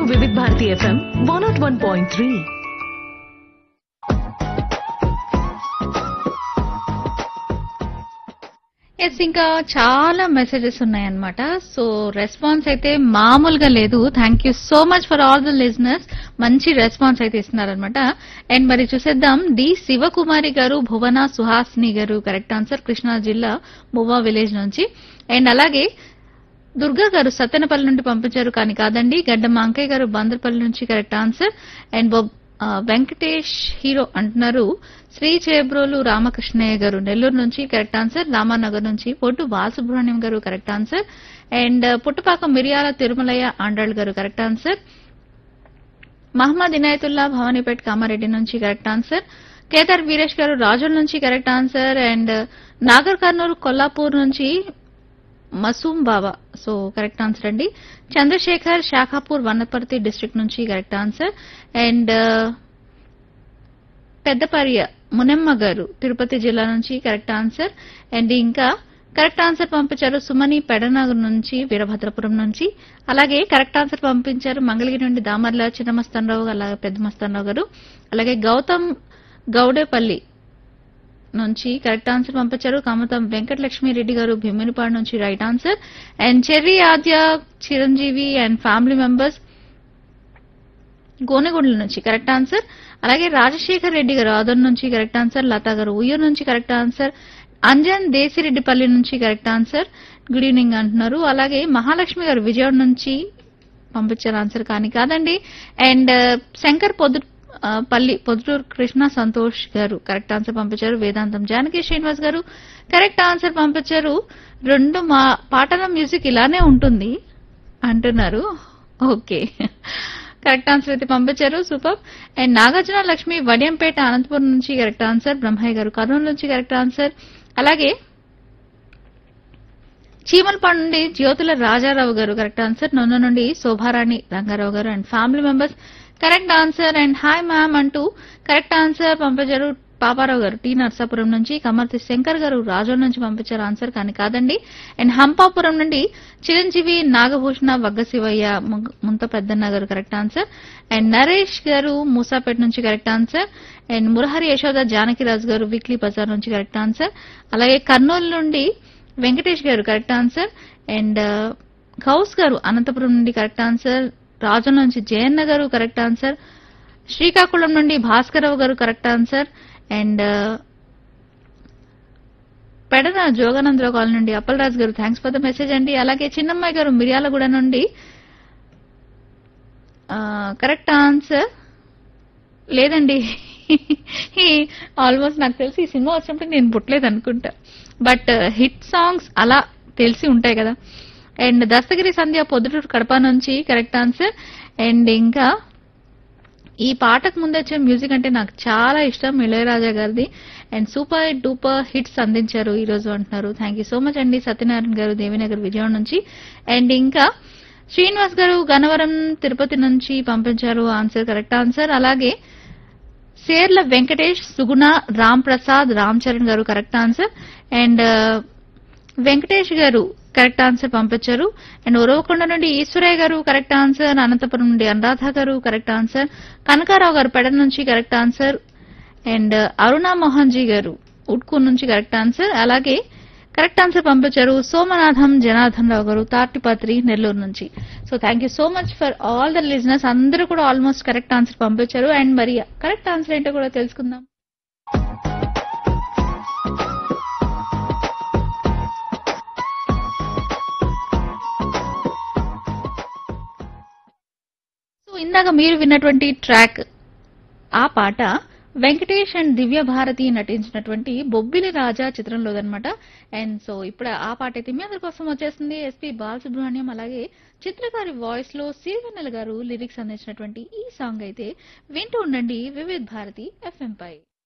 వివిధ Bharati FM one naught one point three yes ఇంకా చాలా మెసేజెస్ ఉన్నాయన్నమాట సో రెస్పాన్స్ అయితే మామూలుగా లేదు thank you so much for all the listeners మంచి రెస్పాన్స్ అయితే ఇస్తున్నారనమాట అండ్ మరి చూసేద్దాం డి శివకుమారి గారు భువన సుహాసిని గారు కరెక్ట్ ఆన్సర్ కృష్ణా జిల్లా మువ్వా విలేజ్ నుంచి అండ్ అలాగే దుర్గా గారు సత్తెనపల్లి నుండి పంపించారు కానీ కాదండి గడ్డ మాంకయ్య గారు బందర్పల్లి నుంచి కరెక్ట్ ఆన్సర్ అండ్ బొబ్- ఆ, వెంకటేష్ హీరో అంటున్నారు శ్రీ చేబ్రోలు రామకృష్ణయ్య గారు నెల్లూరు నుంచి కరెక్ట్ ఆన్సర్ రామానగర్ నుంచి పొట్టు బాలసుబ్రహ్మణ్యం గారు కరెక్ట్ ఆన్సర్ అండ్ పుట్టపాక మిరియాల తిరుమలయ్య ఆండాళ్ గారు కరెక్ట్ ఆన్సర్ మహమ్మద్ ఇనాయతుల్లా భవానీపేట్ కామారెడ్డి నుంచి కరెక్ట్ ఆన్సర్ కేదార్ వీరేష్ గారు రాజుల నుంచి correct answer and Nagar Kurnool Kollapur నుంచి Masoom Baba so correct answer అండి చంద్రశేఖర్ శాఖాపూర్ వనపర్తి డిస్ట్రిక్ట్ నుంచి correct answer and Peddaparya Munemma గారు తిరుపతి జిల్లా నుంచి కరెక్ట్ ఆన్సర్ అండ్ ఇంకా కరెక్ట్ ఆన్సర్ పంపించారు సుమని పెడనగర్ నుంచి వీరభద్రపురం నుంచి అలాగే కరెక్ట్ ఆన్సర్ పంపించారు మంగళగిరి నుండి దామర్ల చిన్నమస్తనరావు అలాగే పెద్ద మస్తనరావు గారు అలాగే గౌతమ్ గౌడేపల్లి నుంచి కరెక్ట్ ఆన్సర్ పంపించారు కామతం వెంకటలక్ష్మి రెడ్డి గారు భీమినిపాడు నుంచి right answer and Cherry Adya Chiranjeevi and family members Gonegondla నుంచి కరెక్ట్ ఆన్సర్ అలాగే రాజశేఖర్ రెడ్డి గారు ఆదర్ నుంచి కరెక్ట్ ఆన్సర్ లతా గారు ఉయ్యూరు నుంచి కరెక్ట్ ఆన్సర్ అంజన్ దేశిరెడ్డిపల్లి నుంచి కరెక్ట్ ఆన్సర్ గుడ్ ఈవినింగ్ అంటున్నారు అలాగే మహాలక్ష్మి గారు విజయవాడ నుంచి పంపించారు ఆన్సర్ కానీ కాదండి అండ్ శంకర్ పొద్దు ఆ, పల్లి పొద్దుటూరు కృష్ణ సంతోష్ గారు కరెక్ట్ ఆన్సర్ పంపించారు వేదాంతం జానకి శ్రీనివాస్ గారు కరెక్ట్ ఆన్సర్ పంపించారు రెండు మా పాటల మ్యూజిక్ ఇలానే ఉంటుంది అంటున్నారు ఓకే కరెక్ట్ ఆన్సర్ అయితే పంపించారు సూపర్ అండ్ నాగార్జున లక్ష్మి వడియంపేట అనంతపురం నుంచి కరెక్ట్ ఆన్సర్ బ్రహ్మయ్య గారు కర్నూలు నుంచి కరెక్ట్ ఆన్సర్ అలాగే చీమలపాడు నుండి జ్యోతుల రాజారావు గారు కరెక్ట్ ఆన్సర్ నొన్న నుండి శోభారాణి రంగారావు గారు and family members correct answer and hi ma'am అంటూ కరెక్ట్ ఆన్సర్ పంపించారు పాపారావు గారు టీ నర్సాపురం నుంచి కమర్తి శంకర్ గారు రాజోల్ నుంచి పంపించారు ఆన్సర్ కానీ కాదండి అండ్ హంపాపురం నుండి చిరంజీవి నాగభూషణ వగ్గ శివయ్య ముగ్- ముంత పెద్దన్న గారు కరెక్ట్ ఆన్సర్ అండ్ నరేష్ గారు మూసాపేట నుంచి correct answer and Murahari Yashoda Janakiraju గారు వీక్లీ బజార్ నుంచి కరెక్ట్ ఆన్సర్ అలాగే కర్నూలు నుండి వెంకటేష్ గారు కరెక్ట్ ఆన్సర్ అండ్ గౌస్ గారు అనంతపురం నుండి కరెక్ట్ ఆన్సర్ రాజు నుంచి జయన్న గారు కరెక్ట్ ఆన్సర్ శ్రీకాకుళం నుండి భాస్కరరావు గారు correct answer and Pedana Joganandarao colony నుండి అప్పలరాజు గారు థ్యాంక్స్ ఫర్ ద మెసేజ్ అండి అలాగే చిన్నమ్మాయి గారు మిర్యాలగూడ నుండి కరెక్ట్ ఆన్సర్ లేదండి ఆల్మోస్ట్ నాకు తెలిసి ఈ సినిమా వచ్చినప్పుడు నేను పుట్టలేదు అనుకుంటా బట్ హిట్ సాంగ్స్ అలా తెలిసి ఉంటాయి కదా అండ్ దస్తగిరి సంధ్య పొద్దుటూరు కడప నుంచి కరెక్ట్ ఆన్సర్ అండ్ ఇంకా ఈ పాటకు ముందు వచ్చే మ్యూజిక్ అంటే నాకు చాలా ఇష్టం ఇళయరాజా గారిది అండ్ సూపర్ డూపర్ హిట్స్ అందించారు ఈ రోజు అంటున్నారు థ్యాంక్ యూ సో మచ్ అండి సత్యనారాయణ గారు దేవినగర్ విజయవాడ నుంచి అండ్ ఇంకా శ్రీనివాస్ గారు గన్నవరం తిరుపతి నుంచి పంపించారు ఆన్సర్ కరెక్ట్ ఆన్సర్ అలాగే సేర్ల వెంకటేష్ సుగుణ రామ్ ప్రసాద్ రామ్ చరణ్ గారు కరెక్ట్ ఆన్సర్ అండ్ వెంకటేష్ గారు కరెక్ట్ ఆన్సర్ పంపించారు అండ్ ఉరవకొండ నుండి ఈశ్వరయ్య గారు కరెక్ట్ ఆన్సర్ అనంతపురం నుండి అనురాధ గారు కరెక్ట్ ఆన్సర్ కనకారావు గారు పెడ నుంచి correct answer and Aruna Mohan ji గారు ఉట్కూర్ నుంచి కరెక్ట్ ఆన్సర్ అలాగే కరెక్ట్ ఆన్సర్ పంపించారు సోమనాథం జనార్దన్ రావు గారు తాటిపత్రి నెల్లూరు నుంచి so thank you so much for all the listeners అందరూ కూడా ఆల్మోస్ట్ కరెక్ట్ ఆన్సర్ పంపించారు అండ్ మరి కరెక్ట్ ఆన్సర్ ఏంటో కూడా తెలుసుకుందాం సో ఇందాక మీరు విన్నటువంటి ట్రాక్ ఆ పాట వెంకటేష్ అండ్ దివ్య భారతి నటించినటువంటి బొబ్బిలి రాజా చిత్రంలోదనమాట అండ్ సో ఇప్పుడు ఆ పాట అయితే మీ అందరి కోసం వచ్చేస్తుంది ఎస్పి బాలసుబ్రహ్మణ్యం అలాగే చిత్రకారి వాయిస్ లో సిరివెన్నెల గారు లిరిక్స్ అందించినటువంటి ఈ సాంగ్ అయితే వింటూ ఉండండి వివిధ్ భారతి ఎఫ్ఎం పై